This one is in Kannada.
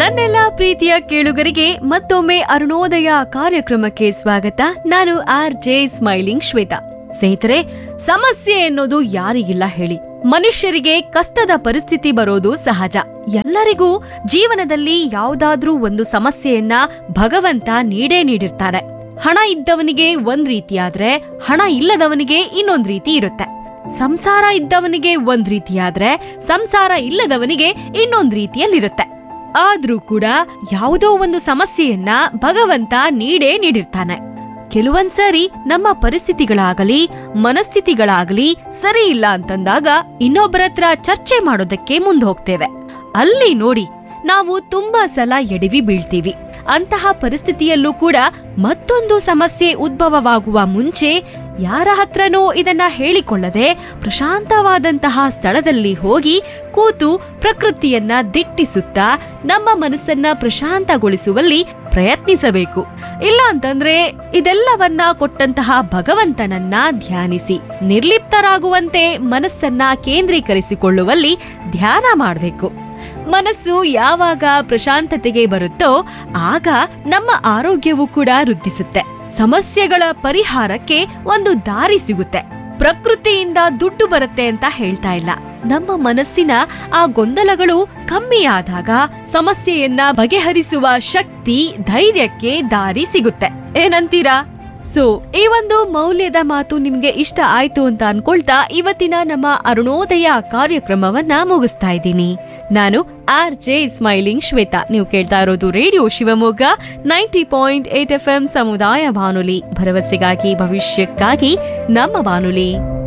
ನನ್ನೆಲ್ಲ ಪ್ರೀತಿಯ ಕೇಳುಗರಿಗೆ ಮತ್ತೊಮ್ಮೆ ಅರುಣೋದಯ ಕಾರ್ಯಕ್ರಮಕ್ಕೆ ಸ್ವಾಗತ ನಾನು ಆರ್ ಜೆ ಸ್ಮೈಲಿಂಗ್ ಶ್ವೇತಾ ಸ್ನೇಹಿತರೆ ಸಮಸ್ಯೆ ಎನ್ನುವುದು ಯಾರಿಗಿಲ್ಲ ಹೇಳಿ ಮನುಷ್ಯರಿಗೆ ಕಷ್ಟದ ಪರಿಸ್ಥಿತಿ ಬರೋದು ಸಹಜ ಎಲ್ಲರಿಗೂ ಜೀವನದಲ್ಲಿ ಯಾವುದಾದ್ರೂ ಒಂದು ಸಮಸ್ಯೆಯನ್ನ ಭಗವಂತ ನೀಡೇ ನೀಡಿರ್ತಾರೆ ಹಣ ಇದ್ದವನಿಗೆ ಒಂದ್ ರೀತಿ ಆದ್ರೆ ಹಣ ಇಲ್ಲದವನಿಗೆ ಇನ್ನೊಂದ್ ರೀತಿ ಇರುತ್ತೆ ಸಂಸಾರ ಇದ್ದವನಿಗೆ ಒಂದ್ ರೀತಿಯಾದ್ರೆ ಸಂಸಾರ ಇಲ್ಲದವನಿಗೆ ಇನ್ನೊಂದ್ ರೀತಿಯಲ್ಲಿರುತ್ತೆ ಆದ್ರೂ ಕೂಡ ಯಾವುದೋ ಒಂದು ಸಮಸ್ಯೆಯನ್ನ ಭಗವಂತ ನೀಡೇ ನೀಡಿರ್ತಾನೆ ಕೆಲವೊಂದ್ಸರಿ ನಮ್ಮ ಪರಿಸ್ಥಿತಿಗಳಾಗಲಿ ಮನಸ್ಥಿತಿಗಳಾಗಲಿ ಸರಿ ಇಲ್ಲ ಅಂತಂದಾಗ ಇನ್ನೊಬ್ಬರ ಹತ್ರ ಚರ್ಚೆ ಮಾಡೋದಕ್ಕೆ ಮುಂದೆ ಹೋಗ್ತೇವೆ ಅಲ್ಲಿ ನೋಡಿ ನಾವು ತುಂಬಾ ಸಲ ಎಡವಿ ಬೀಳ್ತೀವಿ ಅಂತಹ ಪರಿಸ್ಥಿತಿಯಲ್ಲೂ ಕೂಡ ಮತ್ತೊಂದು ಸಮಸ್ಯೆ ಉದ್ಭವವಾಗುವ ಮುಂಚೆ ಯಾರ ಹತ್ರನೋ ಇದನ್ನ ಹೇಳಿಕೊಳ್ಳದೆ ಪ್ರಶಾಂತವಾದಂತಹ ಸ್ಥಳದಲ್ಲಿ ಹೋಗಿ ಕೂತು ಪ್ರಕೃತಿಯನ್ನ ದಿಟ್ಟಿಸುತ್ತಾ ನಮ್ಮ ಮನಸ್ಸನ್ನ ಪ್ರಶಾಂತಗೊಳಿಸುವಲ್ಲಿ ಪ್ರಯತ್ನಿಸಬೇಕು ಇಲ್ಲ ಅಂತಂದ್ರೆ ಇದೆಲ್ಲವನ್ನ ಕೊಟ್ಟಂತಹ ಭಗವಂತನನ್ನ ಧ್ಯಾನಿಸಿ ನಿರ್ಲಿಪ್ತರಾಗುವಂತೆ ಮನಸ್ಸನ್ನ ಕೇಂದ್ರೀಕರಿಸಿಕೊಳ್ಳುವಲ್ಲಿ ಧ್ಯಾನ ಮಾಡಬೇಕು ಮನಸ್ಸು ಯಾವಾಗ ಪ್ರಶಾಂತತೆಗೆ ಬರುತ್ತೋ ಆಗ ನಮ್ಮ ಆರೋಗ್ಯವು ಕೂಡ ವೃದ್ಧಿಸುತ್ತೆ ಸಮಸ್ಯೆಗಳ ಪರಿಹಾರಕ್ಕೆ ಒಂದು ದಾರಿ ಸಿಗುತ್ತೆ ಪ್ರಕೃತಿಯಿಂದ ದುಡ್ಡು ಬರುತ್ತೆ ಅಂತ ಹೇಳ್ತಾ ಇಲ್ಲ ನಮ್ಮ ಮನಸ್ಸಿನ ಆ ಗೊಂದಲಗಳು ಕಮ್ಮಿ ಆದಾಗ ಸಮಸ್ಯೆಯನ್ನ ಬಗೆಹರಿಸುವ ಶಕ್ತಿ ಧೈರ್ಯಕ್ಕೆ ದಾರಿ ಸಿಗುತ್ತೆ ಏನಂತೀರಾ ಸೊ ಈ ಒಂದು ಮೌಲ್ಯದ ಮಾತು ನಿಮ್ಗೆ ಇಷ್ಟ ಆಯ್ತು ಅಂತ ಅನ್ಕೊಳ್ತಾ ಇವತ್ತಿನ ನಮ್ಮ ಅರುಣೋದಯ ಕಾರ್ಯಕ್ರಮವನ್ನ ಮುಗಿಸ್ತಾ ಇದ್ದೀನಿ ನಾನು ಆರ್ ಜೆ ಸ್ಮೈಲಿಂಗ್ ಶ್ವೇತಾ ನೀವು ಕೇಳ್ತಾ ಇರೋದು radio Shivamogga ninety point eight F M ಸಮುದಾಯ ಬಾನುಲಿ ಭರವಸೆಗಾಗಿ ಭವಿಷ್ಯಕ್ಕಾಗಿ ನಮ್ಮ ಬಾನುಲಿ